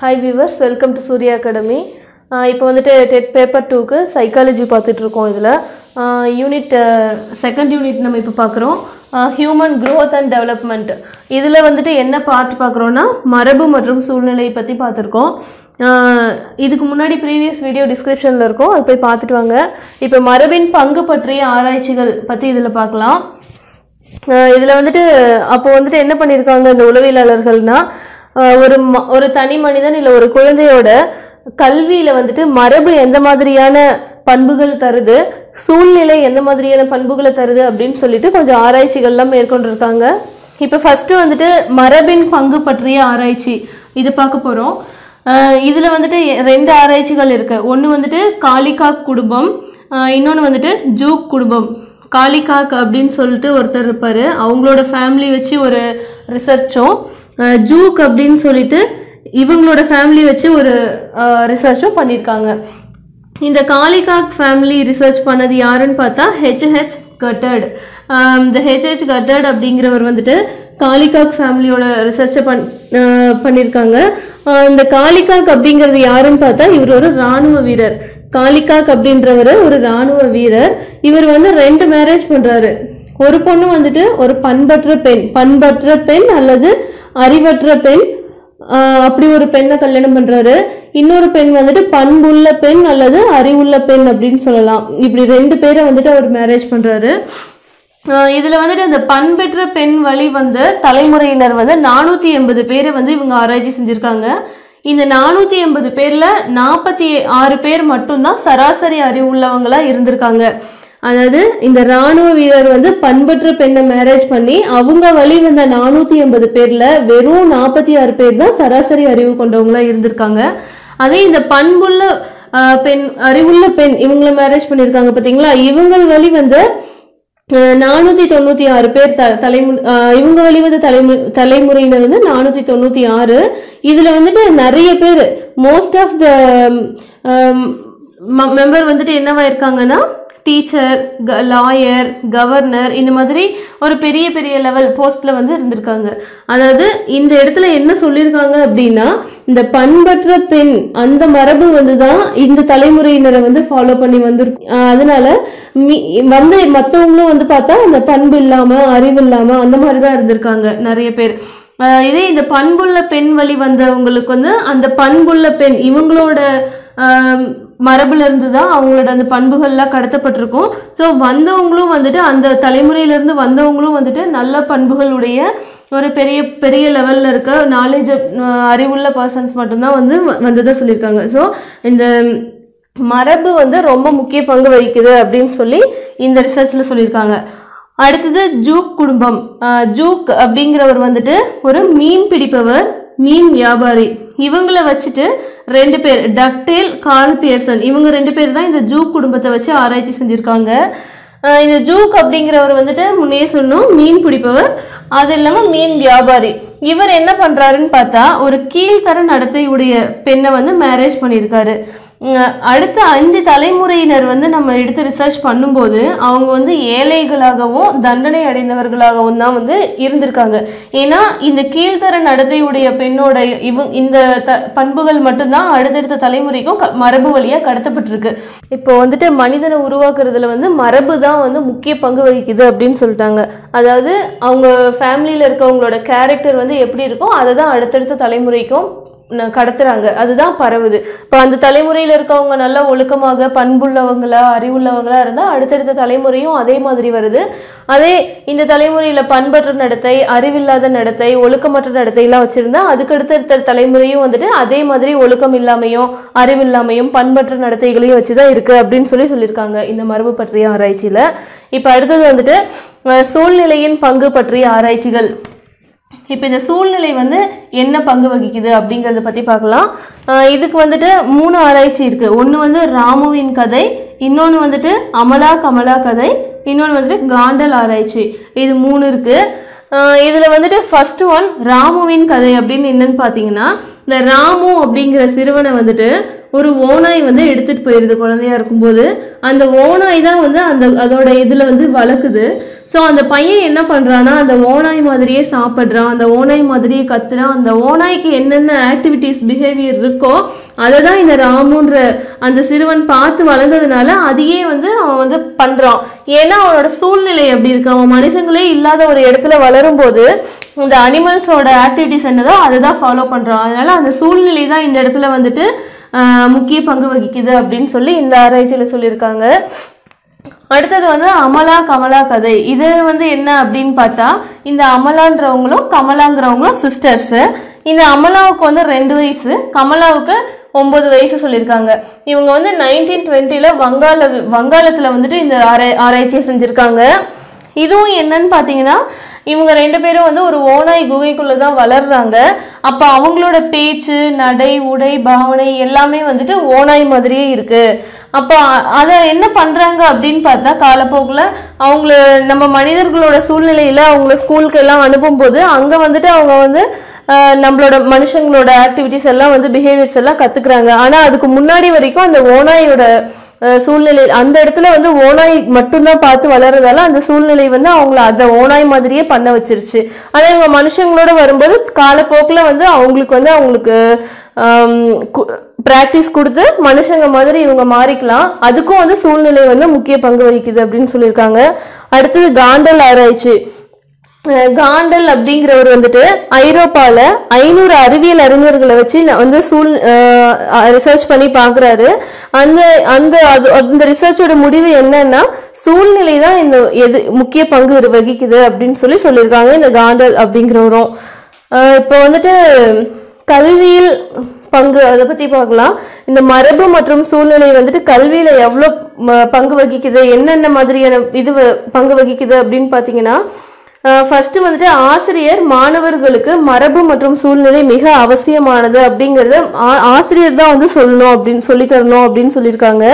hi viewers welcome to Surya academy இப்போ வந்துட்டு dead paper டூக்கு சைக்காலஜி பார்த்துட்ருக்கோம் இதில் யூனிட் செகண்ட் யூனிட் நம்ம இப்போ பார்க்குறோம் ஹியூமன் growth அண்ட் டெவலப்மெண்ட் இதில் வந்துட்டு என்ன பார்ட் பார்க்குறோன்னா மரபு மற்றும் சூழ்நிலை பற்றி பார்த்துருக்கோம் ஆஹ் இதுக்கு முன்னாடி ப்ரீவியஸ் வீடியோ டிஸ்கிரிப்ஷனில் இருக்கும் அது போய் பார்த்துட்டு வாங்க இப்போ மரபின் பங்கு பற்றிய ஆராய்ச்சிகள் பற்றி இதில் பார்க்கலாம் இதில் வந்துட்டு அப்போ வந்துட்டு என்ன பண்ணியிருக்காங்க இந்த உளவியலாளர்கள்னா ஆஹ் ஒரு ம- ஒரு தனி மனிதன் இல்லை ஒரு குழந்தையோட கல்வியில் வந்துட்டு மரபு எந்த மாதிரியான பண்புகள் தருது சூழ்நிலை எந்த மாதிரியான பண்புகளை தருது அப்படின்னு சொல்லிட்டு கொஞ்சம் ஆராய்ச்சிகள்லாம் மேற்கொண்டிருக்காங்க இப்போ ஃபஸ்ட்டு வந்துட்டு மரபின் பங்கு பற்றிய ஆராய்ச்சி இது பார்க்க போகிறோம் இதில் வந்துட்டு எ- ரெண்டு ஆராய்ச்சிகள் இருக்கு ஒன்று வந்துட்டு காளிகாக் குடும்பம் இன்னொன்று வந்துட்டு ஜூக் குடும்பம் காளிகாக் அப்படின்னு சொல்லிட்டு ஒருத்தர் இருப்பார் அவங்களோட ஃபேமிலி வச்சு ஒரு ரிசர்ச்சும் ஜூக் அப்படின்னு சொல்லிட்டு இவங்களோட ஃபேமிலி வச்சு ஒரு ரிசர்ச்சும் பண்ணியிருக்காங்க இந்த காளிகாக் ஃபேமிலி ரிசர்ச் பண்ணது யாருன்னு பார்த்தா ஹெச்ஹெச் கட்டர்ட் இந்த ஹெச்ஹெச் கட்டர்ட் அப்படிங்கிறவர் வந்துட்டு காளிகாக் ஃபேமிலியோட ரிசர்ச்சை பண் அஹ் பண்ணியிருக்காங்க அஹ் இந்த காளிகாக் அப்படிங்கிறது யாருன்னு பார்த்தா இவர் ஒரு ராணுவ வீரர் காளிகாக் அப்படின்றவர் ஒரு ராணுவ வீரர் இவர் வந்து ரெண்டு மேரேஜ் பண்றாரு ஒரு பொண்ணு வந்துட்டு ஒரு பண்பற்ற பெண் பண்பற்ற பெண் அல்லது அறிவற்ற பெண் ஆஹ் அப்படி ஒரு பெண்ணை கல்யாணம் பண்றாரு இன்னொரு பெண் வந்துட்டு பண்புள்ள பெண் அல்லது அறிவுள்ள பெண் அப்படின்னு சொல்லலாம் இப்படி ரெண்டு பேரை வந்துட்டு அவர் மேரேஜ் பண்றாரு ஆஹ் இதுல வந்துட்டு அந்த பண்பெற்ற பெண் வழி வந்த தலைமுறையினர் வந்து நானூத்தி எண்பது பேரை வந்து இவங்க ஆராய்ச்சி செஞ்சிருக்காங்க இந்த நானூத்தி எண்பது பேர்ல நாற்பத்தி ஆறு பேர் மட்டும்தான் சராசரி அறிவுள்ளவங்களா இருந்திருக்காங்க அதாவது இந்த ராணுவ வீரர் வந்து பண்பற்ற பெண்ணை மேரேஜ் பண்ணி அவங்க வழி வந்த நானூத்தி எண்பது பேர்ல வெறும் நாற்பத்தி ஆறு பேர் தான் சராசரி அறிவு கொண்டவங்களா இருந்திருக்காங்க அதே இந்த பண்புள்ள ஆஹ், பெண் அறிவுள்ள பெண் இவங்கள மேரேஜ் பண்ணியிருக்காங்க பாத்தீங்களா இவங்கள் வழி வந்த நானூத்தி தொண்ணூத்தி ஆறு பேர் த தலைமு அஹ் இவங்க வழிவந்த தலைமு தலைமுறையினர் வந்து நானூத்தி தொண்ணூத்தி ஆறு இதுல வந்துட்டு நிறைய பேர் மோஸ்ட் ஆஃப் த மெம்பர் வந்துட்டு என்னவா இருக்காங்கன்னா டீச்சர் லாயர் கவர்னர் இந்த மாதிரி ஒரு பெரிய பெரிய லெவல் போஸ்ட்ல வந்து இருந்திருக்காங்க அதாவது இந்த இடத்துல என்ன சொல்லியிருக்காங்க அப்படின்னா இந்த பண்பற்ற பெண் அந்த மரபு வந்து தான் இந்த தலைமுறையினரை வந்து ஃபாலோ பண்ணி வந்திருக்கு ஆஹ் அதனால மி- வந்து மற்றவங்களும் வந்து பார்த்தா அந்த பண்பு இல்லாம அறிவு இல்லாம அந்த மாதிரி தான் இருந்திருக்காங்க நிறைய பேர் ஆஹ் இதே இந்த பண்புள்ள பெண் வழி வந்தவங்களுக்கு வந்து அந்த பண்புள்ள பெண் இவங்களோட ஆஹ் மரபுல இருந்து தான் அவங்களோட அந்த பண்புகள்லாம் கடத்தப்பட்டிருக்கும் ஸோ வந்தவங்களும் வந்துட்டு அந்த தலைமுறையில இருந்து வந்தவங்களும் வந்துட்டு நல்ல பண்புகளுடைய ஒரு பெரிய பெரிய லெவல்ல இருக்க நாலேஜ் அறிவுள்ள பர்சன்ஸ் மட்டும்தான் வந்து வ- வந்ததா சொல்லியிருக்காங்க ஸோ இந்த மரபு வந்து ரொம்ப முக்கிய பங்கு வகிக்குது அப்படின்னு சொல்லி இந்த ரிசர்ச்ல சொல்லியிருக்காங்க அடுத்தது ஜூக் குடும்பம் ஆஹ் ஜூக் அப்படிங்கிறவர் வந்துட்டு ஒரு மீன் பிடிப்பவர் மீன் வியாபாரி இவங்கள வச்சுட்டு ரெண்டு பேர் டக்டேல் கார்ல் பியர்சன் இவங்க ரெண்டு பேர் தான் இந்த ஜூக் குடும்பத்தை வச்சு ஆராய்ச்சி செஞ்சுருக்காங்க ஆஹ் இந்த ஜூக் அப்படிங்கிறவர் வந்துட்டு முன்னே சொன்னோம் மீன் பிடிப்பவர் அது இல்லாமல் மீன் வியாபாரி இவர் என்ன பண்றாருன்னு பார்த்தா ஒரு கீழ்த்தர நடத்தையுடைய பெண்ணை வந்து மேரேஜ் பண்ணியிருக்காரு உம், அடுத்த அஞ்சு தலைமுறையினர் வந்து நம்ம எடுத்து ரிசர்ச் பண்ணும்போது அவங்க வந்து ஏழைகளாகவும் தண்டனை அடைந்தவர்களாகவும் தான் வந்து இருந்திருக்காங்க ஏன்னா இந்த கீழ்த்தர நடத்தையுடைய பெண்ணோட இவங்க இந்த த பண்புகள் மட்டும்தான் அடுத்தடுத்த தலைமுறைக்கும் க- மரபு வழியா கடத்தப்பட்டிருக்கு இப்போ வந்துட்டு மனிதனை உருவாக்குறதுல வந்து மரபு தான் வந்து முக்கிய பங்கு வகிக்குது அப்படின்னு சொல்லிட்டாங்க அதாவது அவங்க ஃபேமிலியில் இருக்கவங்களோட கேரக்டர் வந்து எப்படி இருக்கோ அதை தான் அடுத்தடுத்த தலைமுறைக்கும் ந- கடத்துறாங்க அதுதான் பரவுது இப்போ அந்த தலைமுறையில் இருக்கவங்க நல்லா ஒழுக்கமாக பண்புள்ளவங்களா அறிவுள்ளவங்களா இருந்தால் அடுத்தடுத்த தலைமுறையும் அதே மாதிரி வருது அதே இந்த தலைமுறையில் பண்பற்ற நடத்தை அறிவில்லாத நடத்தை ஒழுக்கமற்ற நடத்தையெல்லாம் வச்சுருந்தா அதுக்கு அடுத்தடுத்த தலைமுறையும் வந்துட்டு அதே மாதிரி ஒழுக்கம் இல்லாமையும் அறிவில்லாமையும் பண்பற்ற நடத்தைகளையும் வச்சு தான் இருக்குது அப்படின்னு சொல்லி சொல்லியிருக்காங்க இந்த மரபு பற்றிய ஆராய்ச்சியில் இப்போ அடுத்தது வந்துட்டு அஹ், சூழ்நிலையின் பங்கு பற்றிய ஆராய்ச்சிகள் இப்போ இந்த சூழ்நிலை வந்து என்ன பங்கு வகிக்குது அப்படிங்கிறத பற்றி பார்க்கலாம் ஆஹ் இதுக்கு வந்துட்டு மூணு ஆராய்ச்சி இருக்கு ஒன்று வந்து ராமுவின் கதை இன்னொன்று வந்துட்டு அமலா கமலா கதை இன்னொன்று வந்துட்டு காண்டல் ஆராய்ச்சி இது மூணு இருக்கு ஆஹ் இதுல வந்துட்டு ஃபர்ஸ்ட் ஒன் ராமுவின் கதை அப்படின்னு என்னன்னு பார்த்தீங்கன்னா இந்த ராமு அப்படிங்கிற சிறுவனை வந்துட்டு ஒரு ஓநாய் வந்து எடுத்துட்டு போயிருது குழந்தையா இருக்கும்போது அந்த ஓநாய் தான் வந்து அந்த அதோட இதுல வந்து வளர்க்குது ஸோ அந்த பையன் என்ன பண்றான்னா அந்த ஓனாய் மாதிரியே சாப்பிட்றான் அந்த ஓனாய் மாதிரியே கத்துறான் அந்த ஓனாய்க்கு என்னென்ன ஆக்டிவிட்டீஸ் பிஹேவியர் இருக்கோ அதை தான் இந்த ராமுன்ற அந்த சிறுவன் பார்த்து வளர்ந்ததுனால அதையே வந்து அவன் வந்து பண்றான் ஏன்னா அவனோட சூழ்நிலை அப்படி இருக்கு அவன் மனுஷங்களே இல்லாத ஒரு இடத்துல வளரும்போது இந்த அனிமல்ஸோட ஆக்டிவிட்டிஸ் என்னதோ அதை தான் ஃபாலோ பண்றான் அதனால அந்த சூழ்நிலை தான் இந்த இடத்துல வந்துட்டு ஆஹ், முக்கிய பங்கு வகிக்குது அப்படின்னு சொல்லி இந்த ஆராய்ச்சியில சொல்லியிருக்காங்க அடுத்தது வந்து அமலா கமலா கதை இது வந்து என்ன அப்படின்னு பார்த்தா இந்த அமலான்றவங்களும் கமலாங்கிறவங்களும் சிஸ்டர்ஸ் இந்த அமலாவுக்கு வந்து ரெண்டு வயசு கமலாவுக்கு ஒன்பது வயசு சொல்லியிருக்காங்க இவங்க வந்து நைன்டீன் டுவெண்ட்டில வங்காள வங்காளத்துல வந்துட்டு இந்த ஆராய் ஆராய்ச்சியை செஞ்சிருக்காங்க இதுவும் என்னன்னு பார்த்தீங்கன்னா இவங்க ரெண்டு பேரும் வந்து ஒரு ஓனாய் குகைக்குள்ள தான் வளர்றாங்க அப்போ அவங்களோட பேச்சு நடை உடை பாவனை எல்லாமே வந்துட்டு ஓனாய் மாதிரியே இருக்கு அப்போ அ- அதை என்ன பண்றாங்க அப்படின்னு பார்த்தா காலப்போக்கில் அவங்கள நம்ம மனிதர்களோட சூழ்நிலையில அவங்கள ஸ்கூலுக்கு எல்லாம் அனுப்பும்போது அங்க வந்துட்டு அவங்க வந்து அஹ், நம்மளோட மனுஷங்களோட ஆக்டிவிட்டிஸ் எல்லாம் வந்து பிஹேவியர்ஸ் எல்லாம் கத்துக்கிறாங்க ஆனா அதுக்கு முன்னாடி வரைக்கும் அந்த ஓனாயோட அஹ் சூழ்நிலை அந்த இடத்துல வந்து ஓனாய் மட்டும்தான் பார்த்து வளர்றதால அந்த சூழ்நிலை வந்து அவங்கள அந்த ஓனாய் மாதிரியே பண்ண வச்சிருச்சு ஆனா இவங்க மனுஷங்களோட வரும்போது காலப்போக்கில் வந்து அவங்களுக்கு வந்து அவங்களுக்கு ப்ராக்டிஸ் கொடுத்து மனுஷங்க மாதிரி இவங்க மாறிக்கலாம் அதுக்கும் வந்து சூழ்நிலை வந்து முக்கிய பங்கு வகிக்குது அப்படின்னு சொல்லியிருக்காங்க அடுத்தது காண்டல் ஆராய்ச்சி அஹ் காண்டல் அப்படிங்கிறவர் வந்துட்டு ஐரோப்பால ஐநூறு அறிவியல் அறிஞர்களை வச்சு ந- வந்து சூழ் ரிசர்ச் பண்ணி பார்க்குறாரு அந்த அந்த அது அந்த ரிசர்ச்சோட முடிவு என்னன்னா சூழ்நிலை தான் இந்த எது முக்கிய பங்கு இது வகிக்குது அப்படின்னு சொல்லி சொல்லியிருக்காங்க இந்த காண்டல் அப்படிங்கிறவரும் அஹ் இப்போ வந்துட்டு கல்வியில் பங்கு அதை பத்தி பார்க்கலாம் இந்த மரபு மற்றும் சூழ்நிலை வந்துட்டு கல்வியில எவ்வளோ ம- பங்கு வகிக்குது என்னென்ன மாதிரியான இது வ- பங்கு வகிக்குது அப்படின்னு பார்த்தீங்கன்னா ஃபர்ஸ்ட் வந்துட்டு ஆசிரியர் மாணவர்களுக்கு மரபு மற்றும் சூழ்நிலை மிக அவசியமானது அப்படிங்கறத ஆ- ஆசிரியர் தான் வந்து சொல்லணும் அப்படின்னு சொல்லி தரணும் அப்படின்னு சொல்லியிருக்காங்க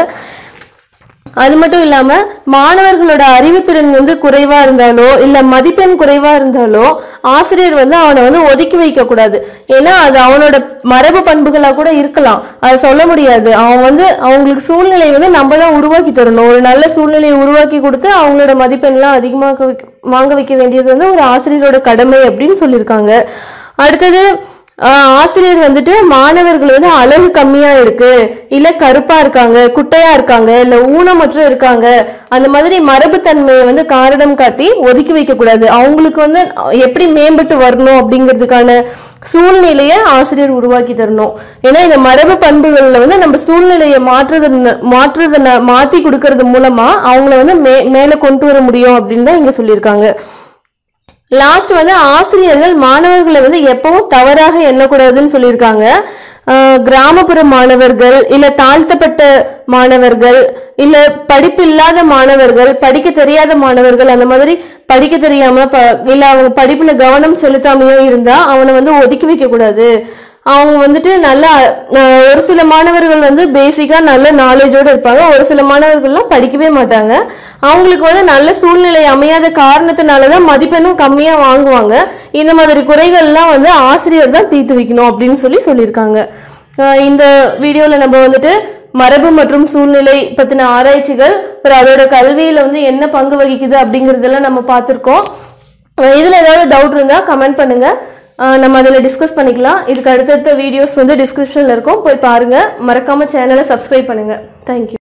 அது மட்டும் இல்லாம மாணவர்களோட அறிவுத்திறன் வந்து குறைவா இருந்தாலோ இல்ல மதிப்பெண் குறைவா இருந்தாலோ ஆசிரியர் வந்து அவனை வந்து ஒதுக்கி வைக்க கூடாது ஏன்னா அது அவனோட மரபு பண்புகளா கூட இருக்கலாம் அதை சொல்ல முடியாது அவன் வந்து அவங்களுக்கு சூழ்நிலை வந்து நம்ம தான் உருவாக்கி தரணும் ஒரு நல்ல சூழ்நிலையை உருவாக்கி கொடுத்து அவங்களோட மதிப்பெண்லாம் அதிகமாக வைக்க- வாங்க வைக்க வேண்டியது வந்து ஒரு ஆசிரியரோட கடமை அப்படின்னு சொல்லியிருக்காங்க அடுத்தது ஆஹ் ஆசிரியர் வந்துட்டு மாணவர்கள் வந்து அழகு கம்மியா இருக்கு இல்ல கருப்பா இருக்காங்க குட்டையா இருக்காங்க இல்ல ஊனமற்ற இருக்காங்க அந்த மாதிரி மரபுத்தன்மையை வந்து காரணம் காட்டி ஒதுக்கி வைக்க கூடாது அவங்களுக்கு வந்து எப்படி மேம்பட்டு வரணும் அப்படிங்கிறதுக்கான சூழ்நிலையை ஆசிரியர் உருவாக்கி தரணும் ஏன்னா இந்த மரபு பண்புகள்ல வந்து நம்ம சூழ்நிலையை மாற்றுறது மாற்றுறத மாத்தி கொடுக்கறது மூலமா அவங்கள வந்து மே மேல கொண்டு வர முடியும் அப்படின்னு தான் இங்க சொல்லியிருக்காங்க லாஸ்ட் வந்து ஆசிரியர்கள் மாணவர்களை வந்து எப்பவும் தவறாக எண்ணக்கூடாதுன்னு சொல்லியிருக்காங்க ஆஹ் கிராமப்புற மாணவர்கள் இல்ல தாழ்த்தப்பட்ட மாணவர்கள் இல்ல படிப்பு இல்லாத மாணவர்கள் படிக்க தெரியாத மாணவர்கள் அந்த மாதிரி படிக்க தெரியாம ப- இல்ல அவங்க படிப்புல கவனம் செலுத்தாமையோ இருந்தா அவனை வந்து ஒதுக்கி வைக்க கூடாது அவங்க வந்துட்டு நல்ல அஹ், ஒரு சில மாணவர்கள் வந்து பேசிக்கா நல்ல நாலேஜோட இருப்பாங்க ஒரு சில மாணவர்கள்லாம் படிக்கவே மாட்டாங்க அவங்களுக்கு வந்து நல்ல சூழ்நிலை அமையாத காரணத்தினாலதான் மதிப்பெண்ணும் கம்மியா வாங்குவாங்க இந்த மாதிரி குறைகள்லாம் வந்து ஆசிரியர் தான் தீர்த்து வைக்கணும் அப்படின்னு சொல்லி சொல்லியிருக்காங்க அஹ், இந்த வீடியோல நம்ம வந்துட்டு மரபு மற்றும் சூழ்நிலை பத்தின ஆராய்ச்சிகள் அப்புறம் அதோட கல்வியில வந்து என்ன பங்கு வகிக்குது அப்படிங்கறதெல்லாம் நம்ம பார்த்திருக்கோம் அஹ் இதுல ஏதாவது டவுட் இருந்தா கமெண்ட் பண்ணுங்க அஹ் நம்ம அதில் டிஸ்கஸ் பண்ணிக்கலாம் இதுக்கு அடுத்தடுத்த வீடியோஸ் வந்து டிஸ்கிரிப்ஷன்ல இருக்கும் போய் பாருங்க மறக்காம சேனலை சப்ஸ்கிரைப் பண்ணுங்க தேங்க்யூ